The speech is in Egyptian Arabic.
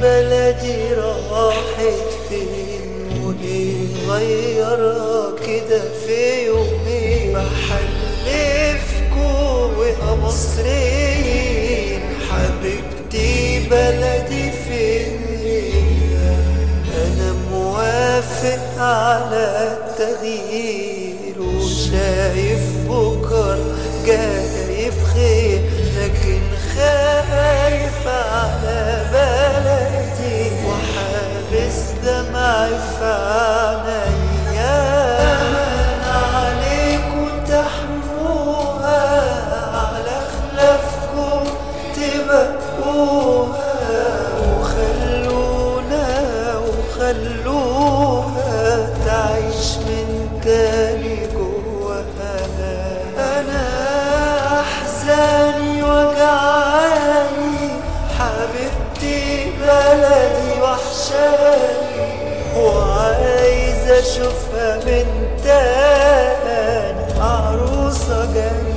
بلدي راحت فين وايه غيرها كده في يومين بحلفكوا ويا مصريين حبيبتي بلدي فين هي انا موافق على التغيير وشايف بكر جاي بخير لكن خايف على بلدي وحابس دمعي في عينيا أمان عليكم تحموها على خلافكم تبقوها وخلونا وخلوها تعيش من تاني جواها أنا أحزاني وجعاني حبيبتي بلدي وحشاني وعايز أشوفها من تاني عروسة جميلة